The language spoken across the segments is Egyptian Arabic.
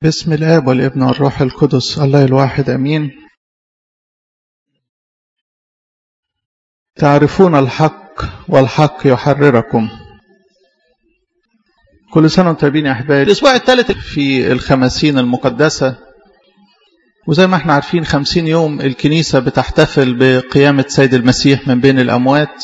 بسم الآب والابن والروح القدس الله الواحد أمين تعرفون الحق والحق يحرركم كل سنة وانتم طيبين يا أحبائي الأسبوع الثالث في الخمسين المقدسة وزي ما احنا عارفين خمسين يوم الكنيسة بتحتفل بقيامة سيد المسيح من بين الأموات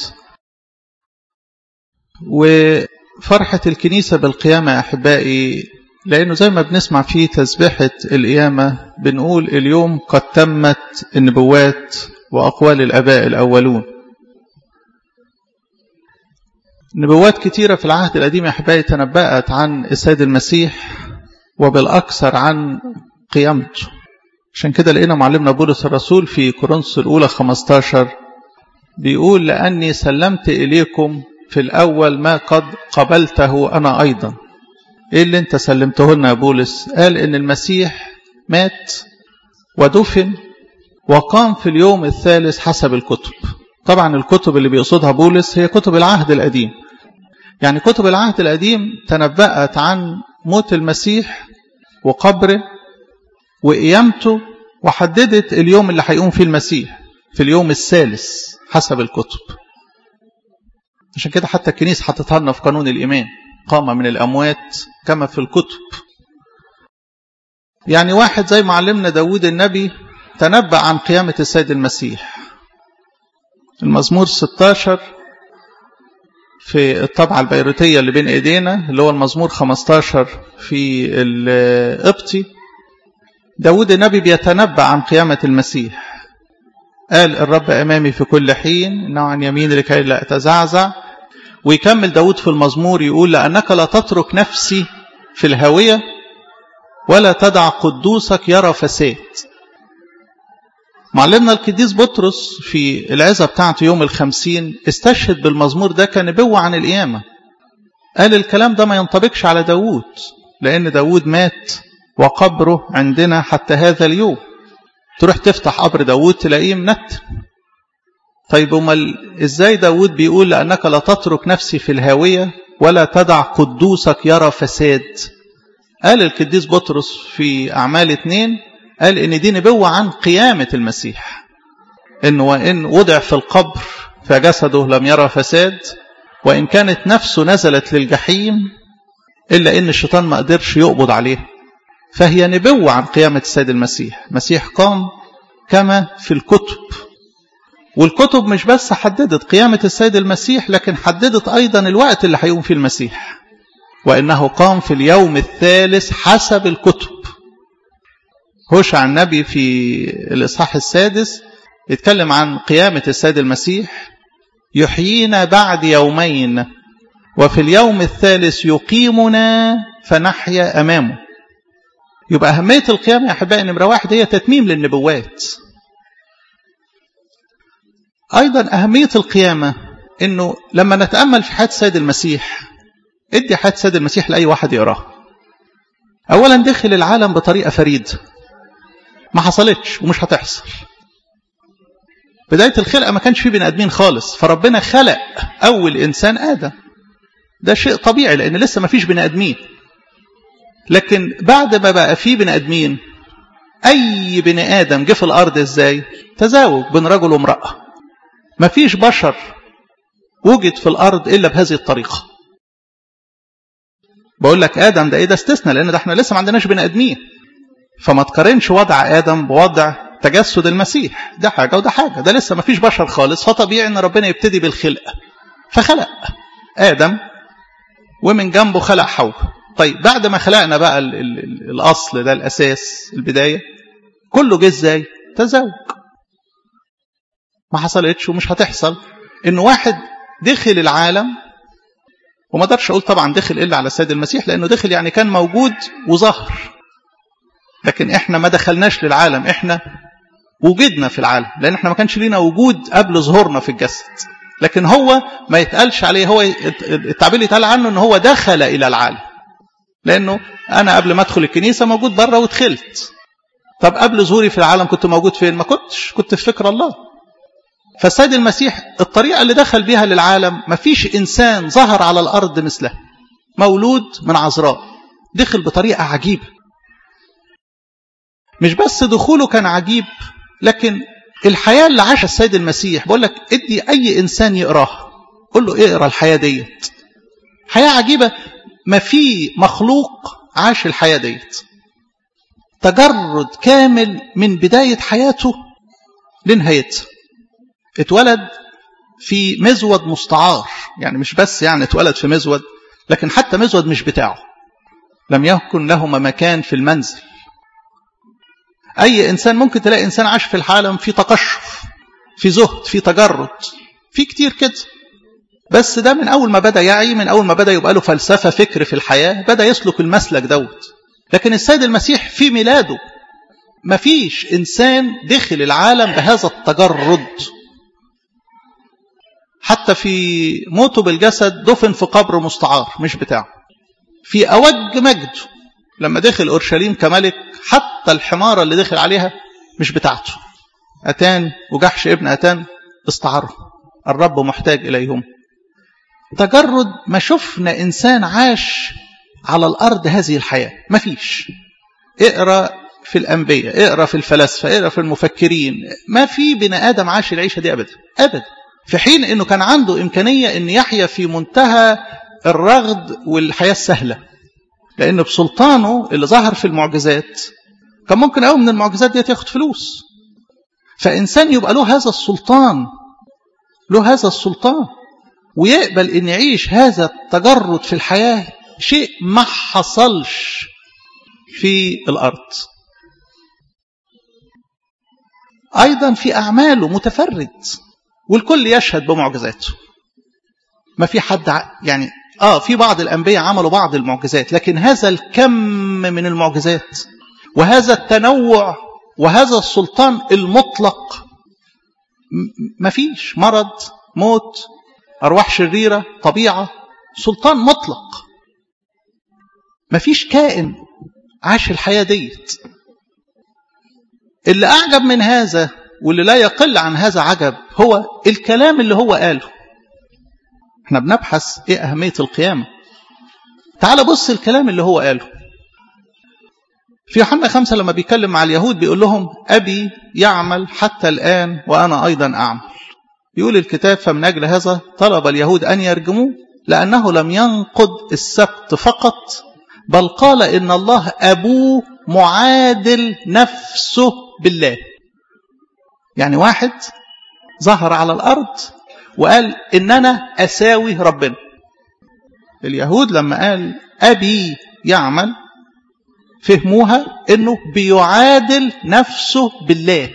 وفرحة الكنيسة بالقيامة يا أحبائي لأنه زي ما بنسمع في تسبيحة القيامة بنقول اليوم قد تمت النبوات وأقوال الأباء الأولون نبوات كتيرة في العهد القديم يا أحبائي تنبأت عن السيد المسيح وبالأكثر عن قيامته عشان كده لقينا معلمنا بولس الرسول في كورنثوس الأولى 15 بيقول لأني سلمت إليكم في الأول ما قد قبلته أنا أيضا إيه اللي أنت سلمته لنا يا بولس قال إن المسيح مات ودفن وقام في اليوم الثالث حسب الكتب طبعا الكتب اللي بيقصدها بولس هي كتب العهد القديم يعني كتب العهد القديم تنبأت عن موت المسيح وقبره وقيامته وحددت اليوم اللي هيقوم فيه المسيح في اليوم الثالث حسب الكتب عشان كده حتى الكنيسة حطتها لنا في قانون الإيمان قام من الأموات كما في الكتب يعني واحد زي معلمنا داود النبي تنبأ عن قيامة السيد المسيح المزمور 16 في الطبعة البيروتية اللي بين ايدينا اللي هو المزمور 15 في القبطي داود النبي بيتنبأ عن قيامة المسيح قال الرب أمامي في كل حين إنه عن يمين لكي لا أتزعزع ويكمل داود في المزمور يقول لأنك لا تترك نفسي في الهاوية ولا تدع قدوسك يرى فساد معلمنا القديس بطرس في العزة بتاعته يوم الخمسين استشهد بالمزمور ده كنبوة عن القيامة قال الكلام ده ما ينطبقش على داود لأن داود مات وقبره عندنا حتى هذا اليوم تروح تفتح قبر داود تلاقيه منت طيب امال ازاي داود بيقول لأنك لا تترك نفسي في الهاوية ولا تدع قدوسك يرى فساد قال القديس بطرس في أعمال اتنين قال ان دي نبوة عن قيامة المسيح انه وان وضع في القبر فجسده لم يرى فساد وان كانت نفسه نزلت للجحيم الا ان الشيطان ما قدرش يقبض عليه فهي نبوة عن قيامة السيد المسيح مسيح قام كما في الكتب والكتب مش بس حددت قيامة السيد المسيح لكن حددت أيضا الوقت اللي هيقوم فيه المسيح وإنه قام في اليوم الثالث حسب الكتب هوشع النبي في الإصحاح السادس يتكلم عن قيامة السيد المسيح يحيينا بعد يومين وفي اليوم الثالث يقيمنا فنحيا أمامه يبقى أهمية القيامة يا أحبائي نمرة واحد هي تتميم للنبوات أيضا أهمية القيامة أنه لما نتأمل في حياة السيد المسيح ادي حياة السيد المسيح لأي واحد يقراه أولا دخل العالم بطريقة فريدة ما حصلتش ومش هتحصل بداية الخلقة ما كانش فيه بني آدمين خالص فربنا خلق أول إنسان آدم ده شيء طبيعي لأن لسه ما فيش بني آدمين لكن بعد ما بقى فيه بني آدمين أي بني آدم جه في الأرض إزاي تزاوج بين رجل وامرأة ما فيش بشر وجد في الأرض إلا بهذه الطريقة بقول لك آدم ده إيه ده استثنى لأن ده احنا لسه ما عندناش بني آدمين فما تقارنش وضع آدم بوضع تجسد المسيح ده حاجة وده حاجة ده لسه ما فيش بشر خالص فطبيعي ان ربنا يبتدي بالخلقة فخلق آدم ومن جنبه خلق حواء طيب بعد ما خلقنا بقى ال ال ال الأصل ده الأساس البداية كله جه ازاي تزوج ما حصلتش ومش هتحصل ان واحد دخل العالم وما اقدرش اقول طبعا دخل الا على السيد المسيح لانه دخل يعني كان موجود وظهر لكن احنا ما دخلناش للعالم احنا وجدنا في العالم لان احنا ما كانش لينا وجود قبل ظهورنا في الجسد لكن هو ما يتقالش عليه هو التعبير يتقال عنه ان هو دخل الى العالم لانه انا قبل ما ادخل الكنيسه موجود بره ودخلت طب قبل ظهوري في العالم كنت موجود فين ما كنتش كنت في فكر الله فالسيد المسيح الطريقه اللي دخل بيها للعالم ما فيش انسان ظهر على الارض مثله مولود من عذراء دخل بطريقه عجيبه مش بس دخوله كان عجيب لكن الحياة اللي عاشها السيد المسيح بقول لك ادي أي إنسان يقراها قول له اقرا الحياة ديت حياة عجيبة ما في مخلوق عاش الحياة ديت تجرد كامل من بداية حياته لنهايتها اتولد في مزود مستعار يعني مش بس يعني اتولد في مزود لكن حتى مزود مش بتاعه لم يكن لهما مكان في المنزل أي إنسان ممكن تلاقي إنسان عاش في العالم في تقشف في زهد في تجرد في كتير كده بس ده من أول ما بدأ يعي من أول ما بدأ يبقى له فلسفة فكر في الحياة بدأ يسلك المسلك دوت لكن السيد المسيح في ميلاده ما فيش إنسان دخل العالم بهذا التجرد حتى في موته بالجسد دفن في قبر مستعار مش بتاعه في أوج مجده لما دخل أورشليم كملك حتى الحمارة اللي دخل عليها مش بتاعته أتان وجحش ابن أتان استعاره الرب محتاج إليهم تجرد ما شفنا إنسان عاش على الأرض هذه الحياة ما فيش اقرأ في الأنبياء اقرأ في الفلاسفة اقرأ في المفكرين ما في بني آدم عاش العيشة دي أبدا أبدا في حين أنه كان عنده إمكانية أن يحيا في منتهى الرغد والحياة السهلة لأن بسلطانه اللي ظهر في المعجزات كان ممكن قوي من المعجزات دي ياخد فلوس فإنسان يبقى له هذا السلطان له هذا السلطان ويقبل أن يعيش هذا التجرد في الحياة شيء ما حصلش في الأرض أيضا في أعماله متفرد والكل يشهد بمعجزاته ما في حد يعني آه في بعض الأنبياء عملوا بعض المعجزات لكن هذا الكم من المعجزات وهذا التنوع وهذا السلطان المطلق ما فيش مرض موت أرواح شريرة طبيعة سلطان مطلق ما فيش كائن عاش الحياة ديت اللي أعجب من هذا واللي لا يقل عن هذا عجب هو الكلام اللي هو قاله احنا بنبحث ايه أهمية القيامة تعال بص الكلام اللي هو قاله في يوحنا خمسة لما بيتكلم مع اليهود بيقول لهم أبي يعمل حتى الآن وأنا أيضا أعمل يقول الكتاب فمن أجل هذا طلب اليهود أن يرجموه لأنه لم ينقض السبت فقط بل قال إن الله أبوه معادل نفسه بالله يعني واحد ظهر على الأرض وقال إن أنا أساوي ربنا اليهود لما قال أبي يعمل فهموها إنه بيعادل نفسه بالله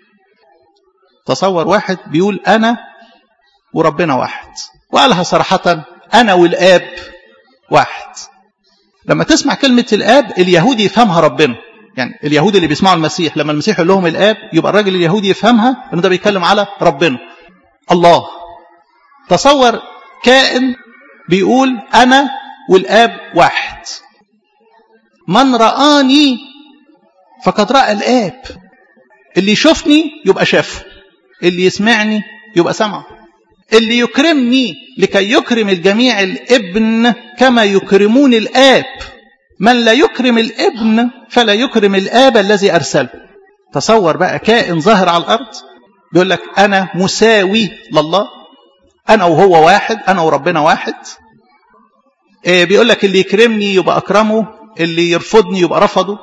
تصور واحد بيقول أنا وربنا واحد وقالها صراحة أنا والآب واحد لما تسمع كلمة الآب اليهودي يفهمها ربنا يعني اليهود اللي بيسمعوا المسيح لما المسيح يقول لهم الآب يبقى الراجل اليهودي يفهمها إنه ده بيتكلم على ربنا الله تصور كائن بيقول أنا والآب واحد من رآني فقد رأى الآب اللي يشوفني يبقى شافه اللي يسمعني يبقى سمعه اللي يكرمني لكي يكرم الجميع الابن كما يكرمون الآب من لا يكرم الابن فلا يكرم الآب الذي أرسله تصور بقى كائن ظاهر على الأرض بيقول لك أنا مساوي لله أنا وهو واحد أنا وربنا واحد بيقول لك اللي يكرمني يبقى أكرمه اللي يرفضني يبقى رفضه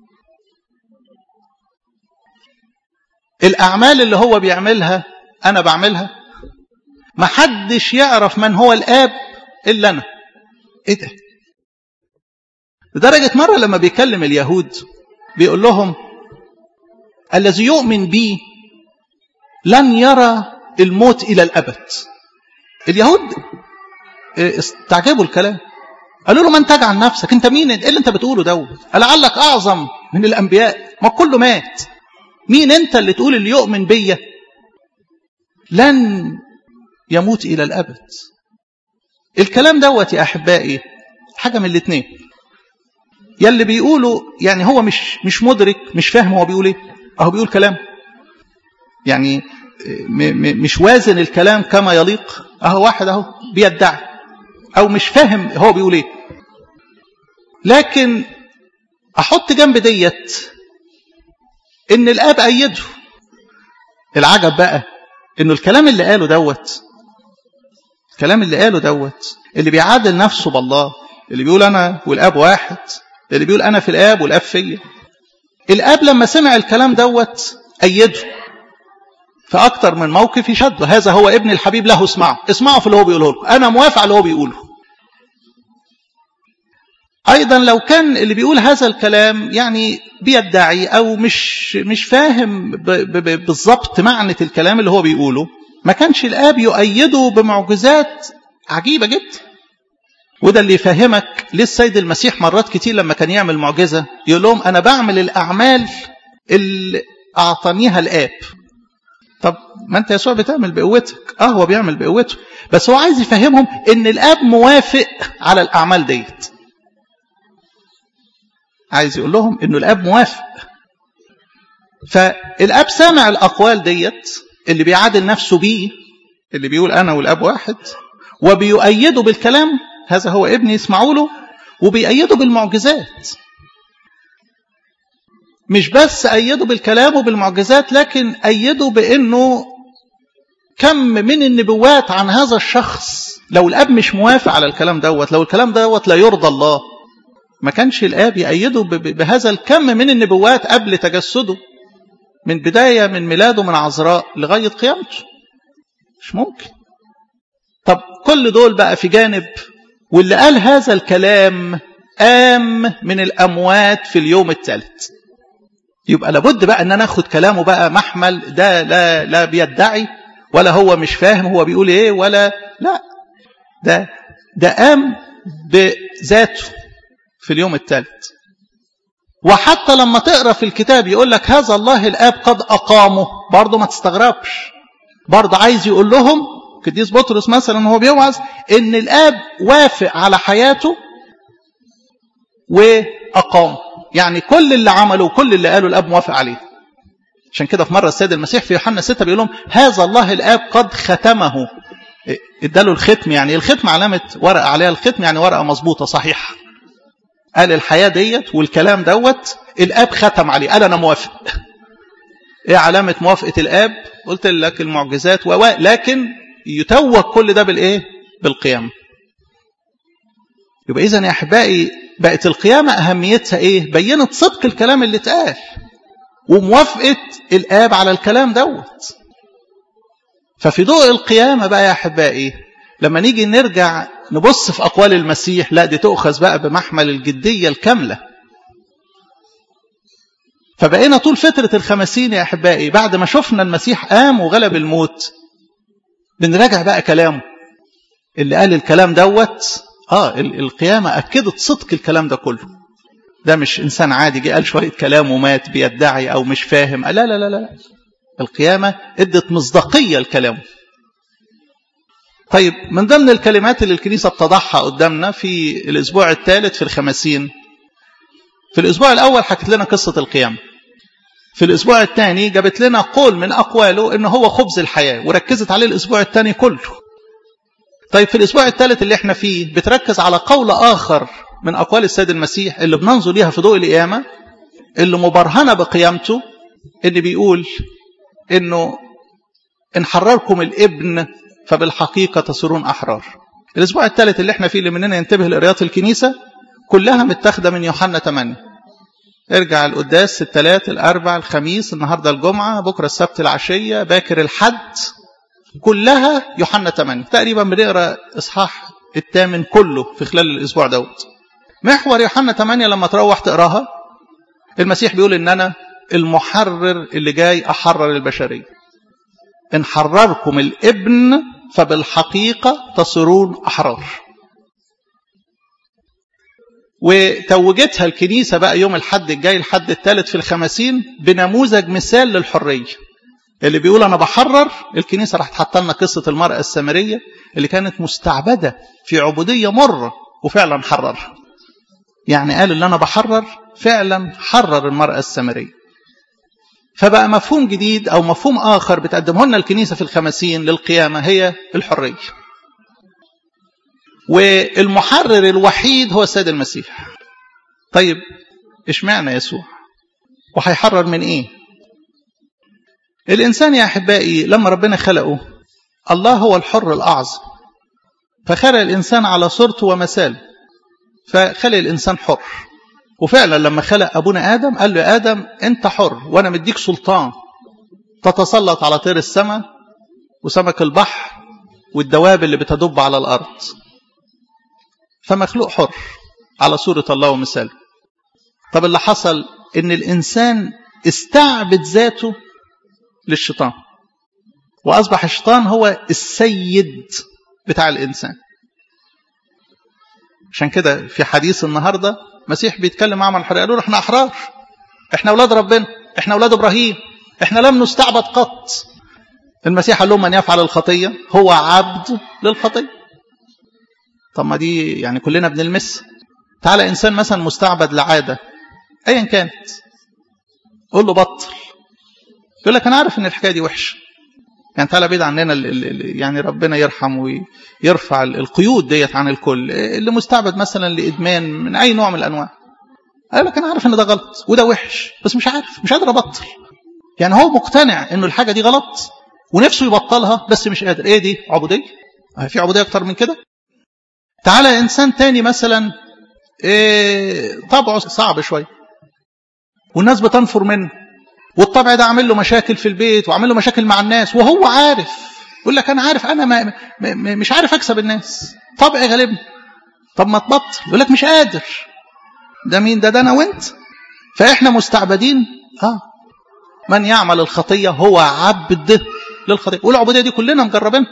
الأعمال اللي هو بيعملها أنا بعملها ما حدش يعرف من هو الآب إلا أنا إيه ده لدرجة مرة لما بيكلم اليهود بيقول لهم الذي يؤمن بي لن يرى الموت إلى الأبد اليهود استعجبوا الكلام قالوا له من تجعل نفسك انت مين ايه اللي انت بتقوله دوت لعلك اعظم من الانبياء ما كله مات مين انت اللي تقول اللي يؤمن بيا لن يموت الى الابد الكلام دوت يا احبائي حاجه من الاثنين يلي بيقولوا يعني هو مش مش مدرك مش فاهم هو بيقول ايه اهو بيقول كلام يعني م م مش وازن الكلام كما يليق اهو واحد اهو بيدعي او مش فاهم هو بيقول ايه لكن احط جنب ديت ان الاب ايده العجب بقى انه الكلام اللي قاله دوت الكلام اللي قاله دوت اللي بيعادل نفسه بالله اللي بيقول انا والاب واحد اللي بيقول انا في الاب والاب فيا الاب لما سمع الكلام دوت ايده فاكتر من موقف يشده هذا هو ابن الحبيب له اسمعوا اسمعوا في اللي هو بيقوله لكم انا موافق على اللي هو بيقوله ايضا لو كان اللي بيقول هذا الكلام يعني بيدعي او مش مش فاهم بالظبط معنى الكلام اللي هو بيقوله ما كانش الاب يؤيده بمعجزات عجيبه جدا وده اللي يفهمك ليه السيد المسيح مرات كتير لما كان يعمل معجزه يقول لهم انا بعمل الاعمال اللي اعطانيها الاب طب ما انت يسوع بتعمل بقوتك اه هو بيعمل بقوته بس هو عايز يفهمهم ان الاب موافق على الاعمال ديت عايز يقول لهم انه الاب موافق فالاب سامع الاقوال ديت اللي بيعادل نفسه بيه اللي بيقول انا والاب واحد وبيؤيده بالكلام هذا هو ابني يسمعوا له وبيأيده بالمعجزات مش بس أيده بالكلام وبالمعجزات لكن أيده بأنه كم من النبوات عن هذا الشخص لو الأب مش موافق على الكلام دوت لو الكلام دوت لا يرضى الله ما كانش الآب يأيده بهذا الكم من النبوات قبل تجسده من بداية من ميلاده من عذراء لغاية قيامته مش ممكن طب كل دول بقى في جانب واللي قال هذا الكلام قام من الأموات في اليوم الثالث يبقى لابد بقى ان انا اخد كلامه بقى محمل ده لا لا بيدعي ولا هو مش فاهم هو بيقول ايه ولا لا ده ده قام بذاته في اليوم الثالث وحتى لما تقرا في الكتاب يقول لك هذا الله الاب قد اقامه برضه ما تستغربش برضه عايز يقول لهم قديس بطرس مثلا وهو بيوعظ ان الاب وافق على حياته واقامه يعني كل اللي عمله وكل اللي قاله الاب موافق عليه عشان كده في مره السيد المسيح في يوحنا 6 بيقول لهم هذا الله الاب قد ختمه اداله الختم يعني الختم علامه ورقه عليها الختم يعني ورقه مظبوطه صحيحه قال الحياه ديت والكلام دوت الاب ختم عليه قال انا موافق ايه علامه موافقه الاب قلت لك المعجزات و لكن يتوج كل ده بالايه بالقيامه يبقى اذا يا احبائي بقت القيامه اهميتها ايه بينت صدق الكلام اللي اتقال وموافقه الاب على الكلام دوت ففي ضوء القيامه بقى يا احبائي لما نيجي نرجع نبص في اقوال المسيح لا دي تؤخذ بقى بمحمل الجديه الكامله فبقينا طول فترة الخمسين يا أحبائي بعد ما شفنا المسيح قام وغلب الموت بنراجع بقى كلامه اللي قال الكلام دوت اه القيامة أكدت صدق الكلام ده كله ده مش إنسان عادي جه قال شوية كلام ومات بيدعي أو مش فاهم لا لا لا لا القيامة ادت مصداقية لكلامه طيب من ضمن الكلمات اللي الكنيسة بتضعها قدامنا في الأسبوع الثالث في الخمسين في الأسبوع الأول حكت لنا قصة القيامة في الأسبوع الثاني جابت لنا قول من أقواله إن هو خبز الحياة وركزت عليه الأسبوع الثاني كله طيب في الأسبوع الثالث اللي احنا فيه بتركز على قول آخر من أقوال السيد المسيح اللي بننظر ليها في ضوء القيامة اللي مبرهنة بقيامته اللي بيقول إنه إن حرركم الابن فبالحقيقة تصيرون أحرار الأسبوع الثالث اللي احنا فيه اللي مننا ينتبه لقراءات الكنيسة كلها متاخدة من يوحنا 8 ارجع القداس الثلاث الأربع الخميس النهاردة الجمعة بكرة السبت العشية باكر الحد كلها يوحنا 8 تقريبا بنقرا اصحاح الثامن كله في خلال الاسبوع دوت محور يوحنا 8 لما تروح تقراها المسيح بيقول ان انا المحرر اللي جاي احرر البشريه ان حرركم الابن فبالحقيقه تصيرون احرار وتوجتها الكنيسه بقى يوم الحد الجاي الحد الثالث في الخمسين بنموذج مثال للحريه اللي بيقول انا بحرر الكنيسه راح تحط لنا قصه المراه السامريه اللي كانت مستعبده في عبوديه مره وفعلا حررها يعني قال اللي انا بحرر فعلا حرر المراه السامريه فبقى مفهوم جديد او مفهوم اخر بتقدمه لنا الكنيسه في الخمسين للقيامه هي الحريه والمحرر الوحيد هو السيد المسيح طيب اشمعنى يسوع وهيحرر من ايه الإنسان يا أحبائي لما ربنا خلقه الله هو الحر الأعظم فخلق الإنسان على صورته ومثاله فخلق الإنسان حر وفعلا لما خلق أبونا آدم قال له آدم أنت حر وأنا مديك سلطان تتسلط على طير السماء وسمك البحر والدواب اللي بتدب على الأرض فمخلوق حر على صورة الله ومثاله طب اللي حصل ان الإنسان استعبد ذاته للشيطان وأصبح الشيطان هو السيد بتاع الإنسان عشان كده في حديث النهاردة مسيح بيتكلم معهم عن الحرية قالوا له احنا أحرار احنا أولاد ربنا احنا أولاد إبراهيم احنا لم نستعبد قط المسيح قال لهم من يفعل الخطية هو عبد للخطية طب ما دي يعني كلنا بنلمس تعالى إنسان مثلا مستعبد لعادة أيا كانت قول له بطل يقول لك أنا عارف إن الحكاية دي وحشة يعني تعالى بعيد عننا ال ال يعني ربنا يرحم ويرفع القيود ديت عن الكل اللي مستعبد مثلا لإدمان من أي نوع من الأنواع قال لك أنا عارف إن ده غلط وده وحش بس مش عارف مش قادر أبطل يعني هو مقتنع إنه الحاجة دي غلط ونفسه يبطلها بس مش قادر إيه دي عبودية في عبودية أكتر من كده تعالى إنسان تاني مثلا إيه طبعه صعب شوية والناس بتنفر منه والطبع ده عامل له مشاكل في البيت وعامل له مشاكل مع الناس وهو عارف يقول لك انا عارف انا ما ما مش عارف اكسب الناس طبعي غالبني طب ما تبطل يقول لك مش قادر ده مين ده ده انا وانت فاحنا مستعبدين اه من يعمل الخطيه هو عبد للخطيه والعبوديه دي كلنا مجربينها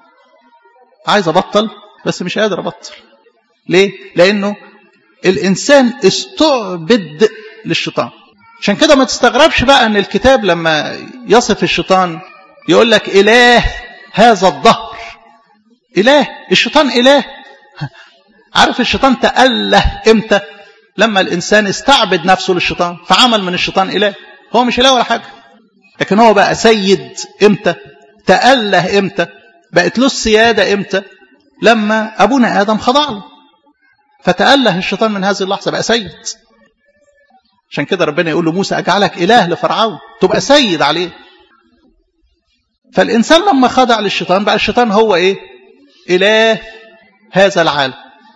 عايز ابطل بس مش قادر ابطل ليه لانه الانسان استعبد للشيطان عشان كده ما تستغربش بقى ان الكتاب لما يصف الشيطان يقول لك اله هذا الظهر اله الشيطان اله عارف الشيطان تأله امتى لما الانسان استعبد نفسه للشيطان فعمل من الشيطان اله هو مش اله ولا حاجه لكن هو بقى سيد امتى تأله امتى بقت له السياده امتى لما ابونا ادم خضع له فتأله الشيطان من هذه اللحظه بقى سيد عشان كده ربنا يقول لموسى أجعلك إله لفرعون تبقى سيد عليه فالإنسان لما خضع للشيطان بقى الشيطان هو إيه إله هذا العالم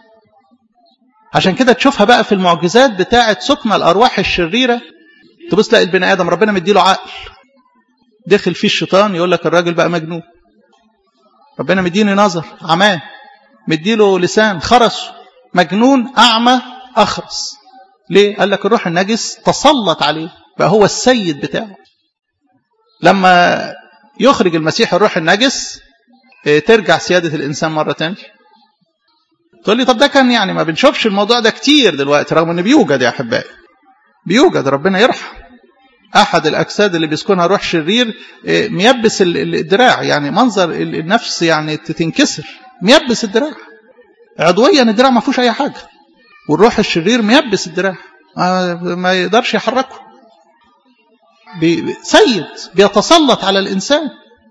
عشان كده تشوفها بقى في المعجزات بتاعة سكن الأرواح الشريرة تبص تلاقي البني آدم ربنا مديله عقل دخل فيه الشيطان يقول لك الراجل بقى مجنون ربنا مديني نظر عماه مديله لسان خرس مجنون أعمى أخرس ليه؟ قال لك الروح النجس تسلط عليه بقى هو السيد بتاعه لما يخرج المسيح الروح النجس ترجع سيادة الإنسان مرة تانية تقول لي طب ده كان يعني ما بنشوفش الموضوع ده كتير دلوقتي رغم ان بيوجد يا احبائي بيوجد ربنا يرحم احد الاجساد اللي بيسكنها روح شرير ميبس الدراع يعني منظر النفس يعني تنكسر ميبس الدراع عضويا الدراع ما فيهوش اي حاجه والروح الشرير ميبس الدراع ما يقدرش يحركه بي سيد بيتسلط على الإنسان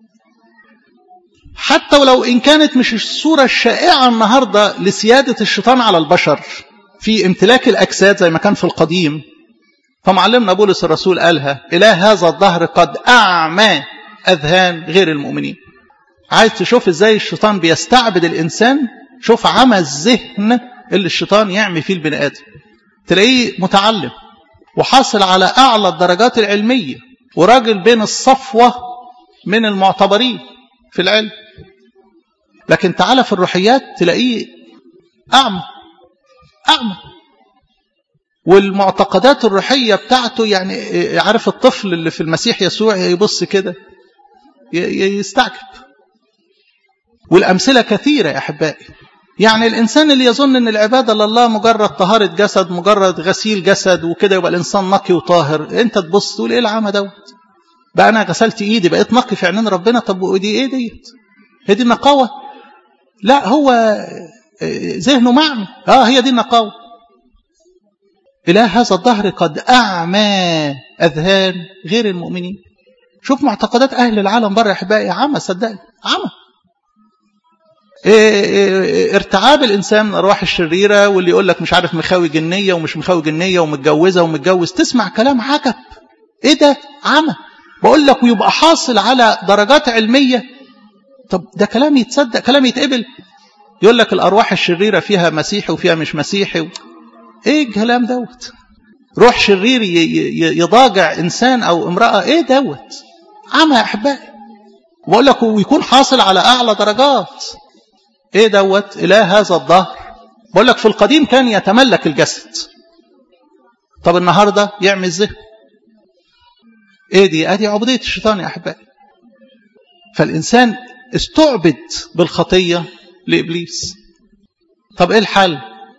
حتى ولو إن كانت مش الصورة الشائعة النهاردة لسيادة الشيطان على البشر في امتلاك الأجساد زي ما كان في القديم فمعلمنا بولس الرسول قالها إله هذا الظهر قد أعمى أذهان غير المؤمنين عايز تشوف إزاي الشيطان بيستعبد الإنسان شوف عمى الذهن اللي الشيطان يعمي فيه البني آدم تلاقيه متعلم وحاصل على أعلى الدرجات العلمية وراجل بين الصفوة من المعتبرين في العلم لكن تعالى في الروحيات تلاقيه أعمى أعمى والمعتقدات الروحية بتاعته يعني عارف الطفل اللي في المسيح يسوع يبص كده يستعجب والأمثلة كثيرة يا أحبائي يعني الإنسان اللي يظن أن العبادة لله مجرد طهارة جسد مجرد غسيل جسد وكده يبقى الإنسان نقي وطاهر أنت تبص تقول إيه العمى دوت بقى أنا غسلت إيدي بقيت نقي في عينين ربنا طب ودي إيه ديت هي دي النقاوة لا هو ذهنه معمي آه هي دي النقاوة إله هذا الظهر قد أعمى أذهان غير المؤمنين شوف معتقدات أهل العالم بره يا أحبائي عمى صدقني عمى ارتعاب الانسان من الارواح الشريره واللي يقول لك مش عارف مخاوي جنيه ومش مخاوي جنيه ومتجوزه ومتجوز تسمع كلام عجب ايه ده عمى بقول لك ويبقى حاصل على درجات علمية طب ده كلام يتصدق كلام يتقبل يقول لك الأرواح الشريرة فيها مسيحي وفيها مش مسيحي و... ايه الكلام دوت روح شرير يضاجع إنسان أو امرأة ايه دوت عمى يا أحبائي بقول لك ويكون حاصل على أعلى درجات ايه دوت إله هذا الظهر بقول لك في القديم كان يتملك الجسد طب النهاردة يعمل ذهن ايه دي ادي عبودية الشيطان يا احبائي فالانسان استعبد بالخطية لابليس طب ايه الحل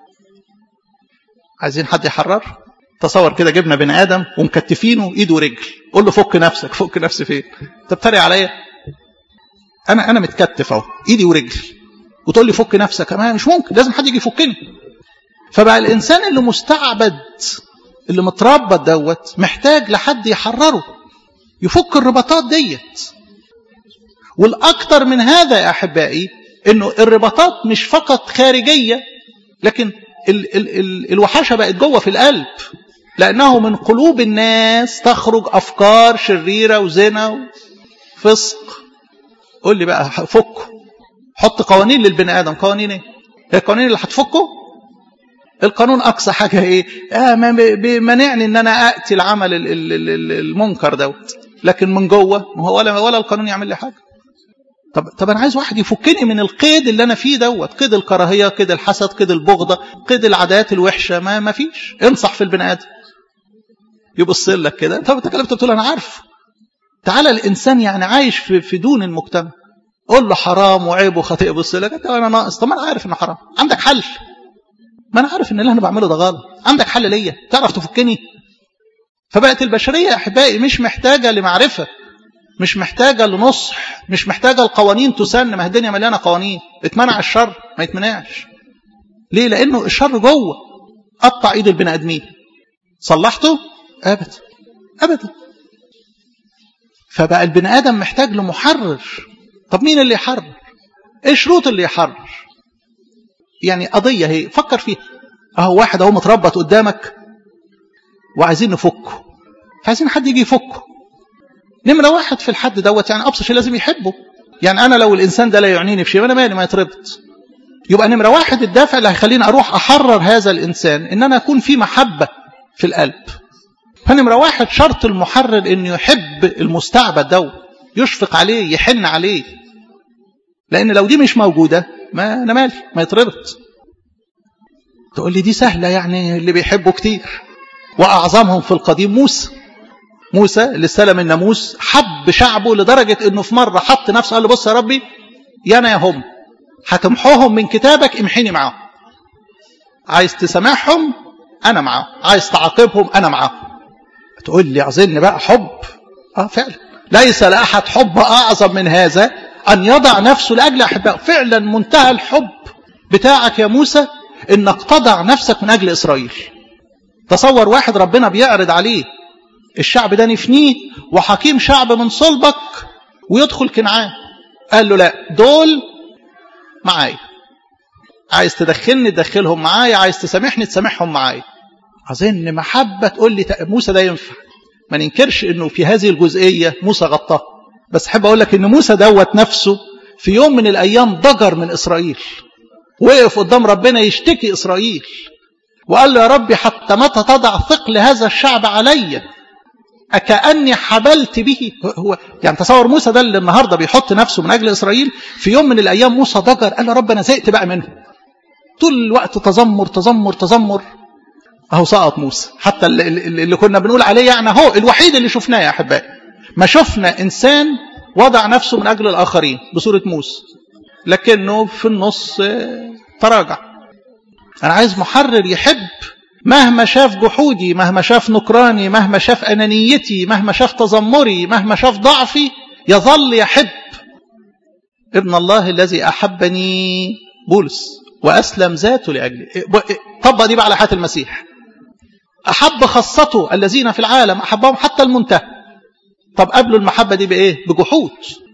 عايزين حد يحرر تصور كده جبنا بني ادم ومكتفينه ايد ورجل قول له فك نفسك فك نفسي فين انت بتريق عليا انا انا متكتف اهو ايدي ورجل وتقول لي فك نفسك ما مش ممكن لازم حد يجي يفكني فبقى الانسان اللي مستعبد اللي متربط دوت محتاج لحد يحرره يفك الرباطات ديت والاكثر من هذا يا احبائي انه الرباطات مش فقط خارجيه لكن ال ال ال الوحشه بقت جوه في القلب لانه من قلوب الناس تخرج افكار شريره وزنا وفسق قول لي بقى فكه حط قوانين للبني ادم قوانين ايه هي القوانين اللي هتفكه القانون اقصى حاجه ايه آه مانعني ان انا اقتل عمل المنكر دوت لكن من جوه ما هو ولا ولا القانون يعمل لي حاجه طب طب انا عايز واحد يفكني من القيد اللي انا فيه دوت قيد الكراهيه قيد الحسد قيد البغضه قيد العادات الوحشه ما ما فيش انصح في البني ادم يبص لك كده طب انت كلمت بتقول انا عارف تعالى الانسان يعني عايش في في دون المجتمع قول له حرام وعيب وخطيئه بص لك انت انا ناقص طب ما انا عارف انه حرام عندك حل ما انا عارف ان اللي انا بعمله ده غلط عندك حل ليا تعرف تفكني فبقت البشريه يا احبائي مش محتاجه لمعرفه مش محتاجه لنصح مش محتاجه القوانين تسن ما الدنيا مليانه قوانين اتمنع الشر ما يتمنعش ليه لانه الشر جوه قطع ايد البني ادمين صلحته ابدا ابدا فبقى البني ادم محتاج لمحرر طب مين اللي يحرر ايه شروط اللي يحرر يعني قضية هي فكر فيها اهو واحد اهو متربط قدامك وعايزين نفكه عايزين حد يجي يفكه نمرة واحد في الحد دوت يعني أبسط شيء لازم يحبه يعني أنا لو الإنسان ده لا يعنيني بشيء أنا مالي ما يتربط يبقى نمرة واحد الدافع اللي هيخليني أروح أحرر هذا الإنسان إن أنا أكون في محبة في القلب فنمرة واحد شرط المحرر إنه يحب المستعبد ده يشفق عليه يحن عليه لأن لو دي مش موجودة ما أنا مالي ما يتربط تقول لي دي سهلة يعني اللي بيحبوا كتير وأعظمهم في القديم موسى موسى اللي استلم الناموس حب شعبه لدرجة انه في مرة حط نفسه قال له بص يا ربي يا انا يا هم هتمحوهم من كتابك امحيني معاهم عايز تسامحهم انا معاهم عايز تعاقبهم انا معاهم تقول لي اظن بقى حب اه فعلا ليس لاحد حب اعظم من هذا ان يضع نفسه لاجل احبائه فعلا منتهى الحب بتاعك يا موسى انك تضع نفسك من اجل اسرائيل تصور واحد ربنا بيعرض عليه الشعب ده نفنيه وحكيم شعب من صلبك ويدخل كنعان قال له لا دول معايا عايز تدخلني تدخلهم معايا عايز تسامحني تسامحهم معايا أظن محبة تقول لي موسى ده ينفع ما ننكرش انه في هذه الجزئية موسى غطاه بس حب اقول لك ان موسى دوت نفسه في يوم من الايام ضجر من اسرائيل وقف قدام ربنا يشتكي اسرائيل وقال له يا ربي حتى متى تضع ثقل هذا الشعب علي أكأني حبلت به هو يعني تصور موسى ده اللي النهارده بيحط نفسه من أجل إسرائيل في يوم من الأيام موسى ضجر قال له رب أنا زهقت بقى منه طول الوقت تذمر تذمر تذمر أهو سقط موسى حتى اللي, اللي كنا بنقول عليه يعني هو الوحيد اللي شفناه يا أحبائي ما شفنا إنسان وضع نفسه من أجل الآخرين بصورة موسى لكنه في النص تراجع أنا عايز محرر يحب مهما شاف جحودي مهما شاف نكراني مهما شاف أنانيتي مهما شاف تذمري مهما شاف ضعفي يظل يحب ابن الله الذي أحبني بولس وأسلم ذاته لأجلي طبق دي بقى على حياة المسيح أحب خاصته الذين في العالم أحبهم حتى المنتهى طب قبلوا المحبة دي بإيه بجحود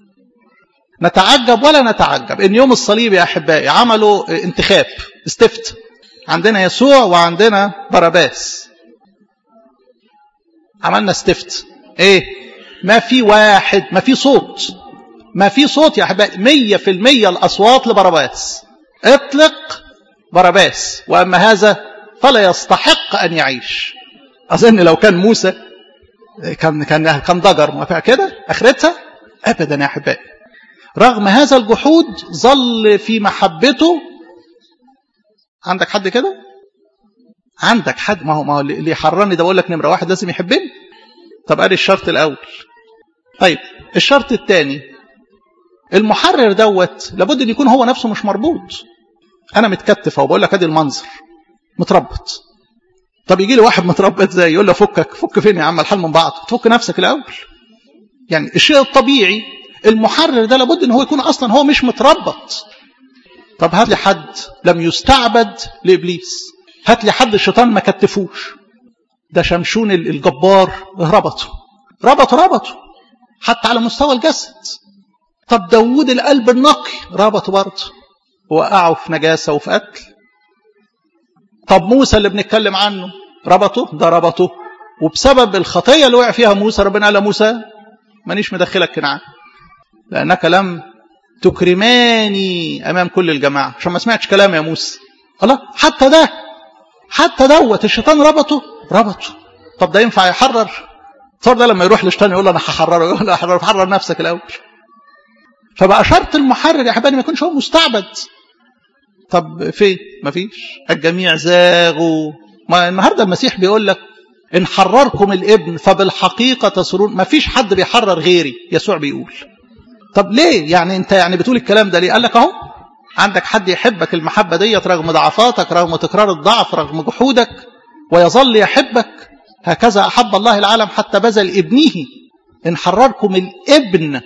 نتعجب ولا نتعجب إن يوم الصليب يا أحبائي عملوا انتخاب استفت عندنا يسوع وعندنا باراباس عملنا استفت ايه ما في واحد ما في صوت ما في صوت يا احبائي مية في المية الاصوات لبرباس اطلق برباس واما هذا فلا يستحق ان يعيش اظن لو كان موسى كان كان كان ضجر موافق كده اخرتها ابدا يا احبائي رغم هذا الجحود ظل في محبته عندك حد كده عندك حد ما هو ما هو اللي يحررني ده بقول لك نمره واحد لازم يحبني طب ادي الشرط الاول طيب الشرط الثاني المحرر دوت لابد ان يكون هو نفسه مش مربوط انا متكتف اهو بقول لك ادي المنظر متربط طب يجي لي واحد متربط زي يقول له فكك فك فين يا عم الحال من بعض تفك نفسك الاول يعني الشيء الطبيعي المحرر ده لابد ان هو يكون اصلا هو مش متربط طب هات لي حد لم يستعبد لابليس هات لي حد الشيطان ما كتفوش ده شمشون الجبار ربطه ربطه ربطه حتى على مستوى الجسد طب داوود القلب النقي ربطه برضه وقعه في نجاسة وفي قتل طب موسى اللي بنتكلم عنه ربطه ده ربطه وبسبب الخطية اللي وقع فيها موسى ربنا قال موسى مانيش مدخلك كنعان لأنك لم تكرماني أمام كل الجماعة عشان ما سمعتش كلام يا موسى الله حتى ده حتى دوت الشيطان ربطه ربطه طب ده ينفع يحرر صار ده لما يروح للشيطان يقول له انا هحرره يقول له حرر حرر نفسك الاول فبقى شرط المحرر يا حبايبي ما يكونش هو مستعبد طب فين مفيش الجميع زاغوا ما النهارده المسيح بيقول لك ان حرركم الابن فبالحقيقه تسرون ما فيش حد بيحرر غيري يسوع بيقول طب ليه يعني انت يعني بتقول الكلام ده ليه قال لك اهو عندك حد يحبك المحبه ديت رغم ضعفاتك رغم تكرار الضعف رغم جحودك ويظل يحبك هكذا احب الله العالم حتى بذل ابنه ان حرركم الابن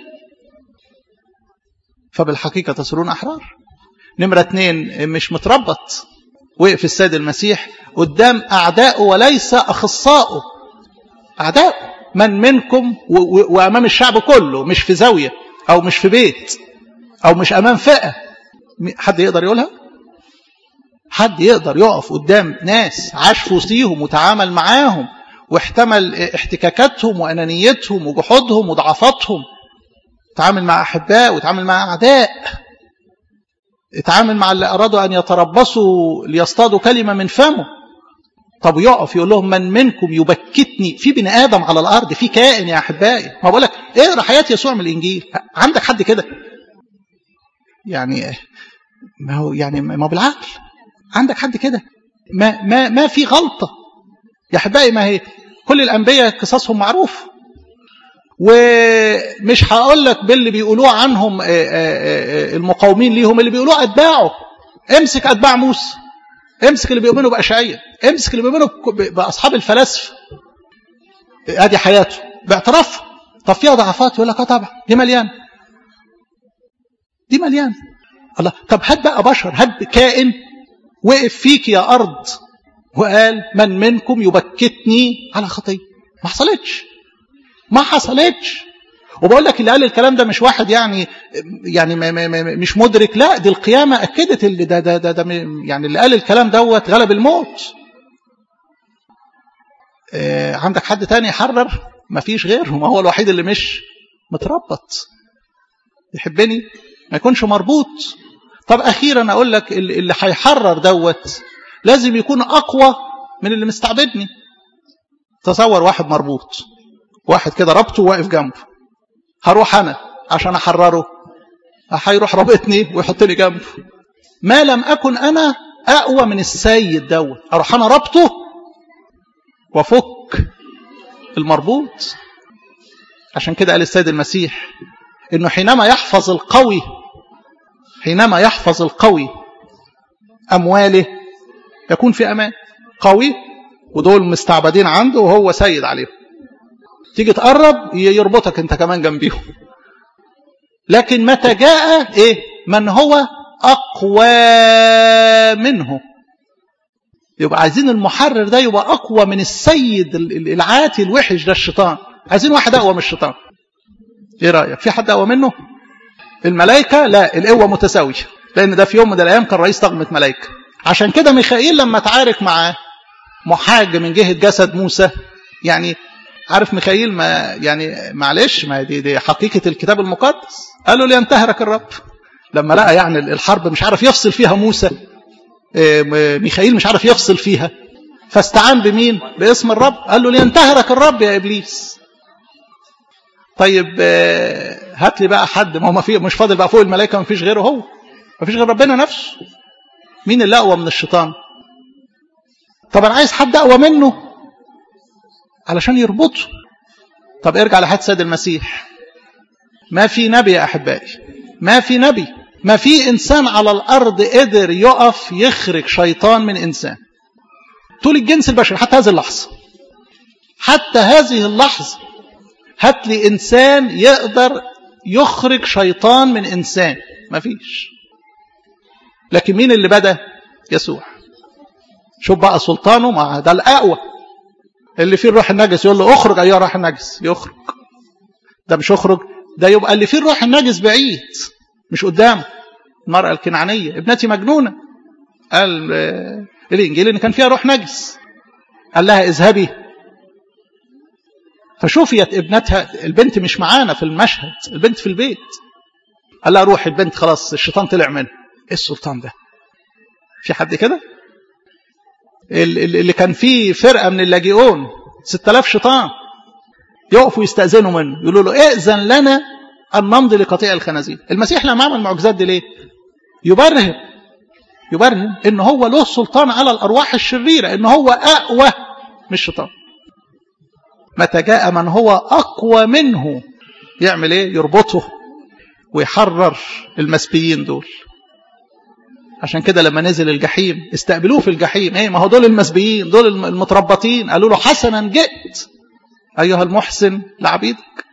فبالحقيقه تصيرون احرار نمره اثنين مش متربط وقف السيد المسيح قدام اعدائه وليس اخصائه اعدائه من منكم وامام الشعب كله مش في زاويه او مش في بيت او مش امام فئه حد يقدر يقولها حد يقدر يقف قدام ناس عاش في وسطيهم وتعامل معاهم واحتمل احتكاكاتهم وانانيتهم وجحودهم وضعفاتهم تعامل مع احباء وتعامل مع اعداء اتعامل مع اللي ارادوا ان يتربصوا ليصطادوا كلمه من فمه طب يقف يقول لهم من منكم يبكتني في بني ادم على الارض في كائن يا احبائي ما بقول لك اقرا حياه يسوع من الانجيل عندك حد كده يعني ما هو يعني ما بالعقل عندك حد كده ما ما ما في غلطه يا احبائي ما هي كل الانبياء قصصهم معروف ومش هقول لك باللي بيقولوه عنهم المقاومين ليهم اللي بيقولوه اتباعه امسك اتباع موسى امسك اللي بيؤمنوا باشعياء امسك اللي بيؤمنوا باصحاب الفلاسفه ادي حياته باعتراف طب فيها ضعفات يقول لك اه طبعا دي مليان دي مليان الله طب هات بقى بشر هات كائن وقف فيك يا ارض وقال من منكم يبكتني على خطيه ما حصلتش ما حصلتش وبقول لك اللي قال الكلام ده مش واحد يعني يعني ما ما ما مش مدرك لا دي القيامه اكدت اللي ده ده ده, ده يعني اللي قال الكلام دوت غلب الموت آه عندك حد تاني يحرر ما فيش غيره ما هو الوحيد اللي مش متربط يحبني ما يكونش مربوط طب اخيرا اقول لك اللي هيحرر دوت لازم يكون اقوى من اللي مستعبدني تصور واحد مربوط واحد كده ربطه واقف جنبه هروح انا عشان احرره هيروح رابطني ويحط لي جنبه ما لم اكن انا اقوى من السيد دوت اروح انا ربطه وافك المربوط عشان كده قال السيد المسيح انه حينما يحفظ القوي حينما يحفظ القوي امواله يكون في امان قوي ودول مستعبدين عنده وهو سيد عليهم تيجي تقرب يربطك انت كمان جنبيهم لكن متى جاء ايه من هو اقوى منه يبقى عايزين المحرر ده يبقى اقوى من السيد العاتي الوحش ده الشيطان عايزين واحد اقوى من الشيطان ايه رايك في حد اقوى منه الملائكه لا القوه متساويه لان ده في يوم من الايام كان رئيس طغمه ملائكه عشان كده ميخائيل لما تعارك معاه محاج من جهه جسد موسى يعني عارف ميخائيل ما يعني معلش ما دي, دي حقيقة الكتاب المقدس قالوا لينتهرك الرب لما لقى يعني الحرب مش عارف يفصل فيها موسى ميخائيل مش عارف يفصل فيها فاستعان بمين باسم الرب قال له لينتهرك الرب يا إبليس طيب هات لي بقى حد ما هو ما في مش فاضل بقى فوق الملائكة ما فيش غيره هو ما فيش غير ربنا نفسه مين اللي أقوى من الشيطان طب أنا عايز حد أقوى منه علشان يربطه طب ارجع لحد سيد المسيح ما في نبي يا أحبائي ما في نبي ما في إنسان على الأرض قدر يقف يخرج شيطان من إنسان طول الجنس البشري حتى هذه اللحظة حتى هذه اللحظة هات لي إنسان يقدر يخرج شيطان من إنسان ما فيش لكن مين اللي بدأ يسوع شوف بقى سلطانه مع ده الأقوى اللي فيه الروح النجس يقول له اخرج أيها الروح النجس يخرج ده مش اخرج ده يبقى اللي فيه الروح النجس بعيد مش قدامه المرأة الكنعانية ابنتي مجنونة قال الإنجيل إن كان فيها روح نجس قال لها اذهبي فشوفيت ابنتها البنت مش معانا في المشهد البنت في البيت قال لها روحي البنت خلاص الشيطان طلع منها ايه السلطان ده في حد كده اللي كان فيه فرقة من اللاجئون 6000 شيطان يقفوا يستأذنوا منه يقولوا له ائذن لنا أن نمضي لقطيع الخنازير المسيح لما عمل المعجزات دي ليه يبرهن يبرهن ان هو له سلطان على الأرواح الشريرة ان هو أقوى من الشيطان متى جاء من هو أقوى منه يعمل ايه يربطه ويحرر المسبيين دول عشان كده لما نزل الجحيم استقبلوه في الجحيم ايه ما هو دول المسبيين دول المتربطين قالوا له حسنا جئت ايها المحسن لعبيدك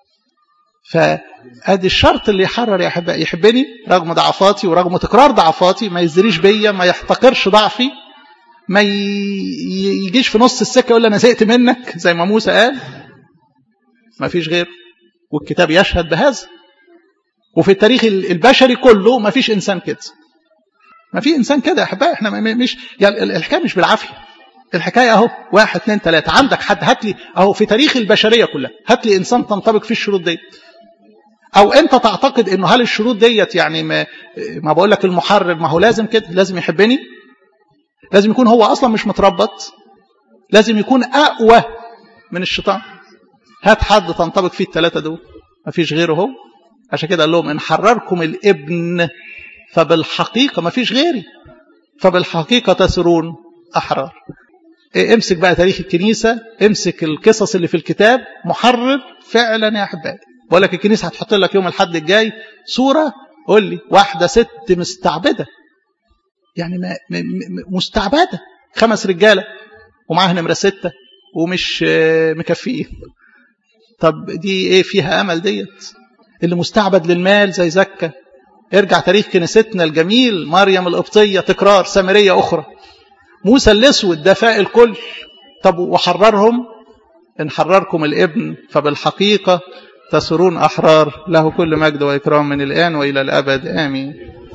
فادي الشرط اللي يحرر يا احبائي يحبني رغم ضعفاتي ورغم تكرار ضعفاتي ما يزريش بيا ما يحتقرش ضعفي ما يجيش في نص السكه يقول انا زهقت منك زي ما موسى قال ما فيش غيره والكتاب يشهد بهذا وفي التاريخ البشري كله ما فيش انسان كده ما في انسان كده يا احبائي احنا مش يعني الحكايه مش بالعافيه الحكايه اهو واحد اثنين ثلاثه عندك حد هات لي اهو في تاريخ البشريه كلها هات لي انسان تنطبق فيه الشروط ديت او انت تعتقد انه هل الشروط ديت يعني ما, ما بقول لك المحرر ما هو لازم كده لازم يحبني لازم يكون هو اصلا مش متربط لازم يكون اقوى من الشيطان هات حد تنطبق فيه الثلاثه دول ما فيش غيره هو عشان كده قال لهم ان حرركم الابن فبالحقيقة ما فيش غيري فبالحقيقة تسرون أحرار إيه امسك بقى تاريخ الكنيسة امسك القصص اللي في الكتاب محرر فعلا يا أحبائي بقول لك الكنيسة هتحط لك يوم الحد الجاي صورة قول لي واحدة ست مستعبدة يعني ما مستعبدة خمس رجالة ومعاها نمرة ستة ومش مكفيين طب دي ايه فيها امل ديت اللي مستعبد للمال زي زكا ارجع تاريخ كنيستنا الجميل مريم القبطية تكرار سامرية أخرى موسى الأسود دفاء الكل طب وحررهم إن حرركم الابن فبالحقيقة تسرون أحرار له كل مجد وإكرام من الآن وإلى الأبد آمين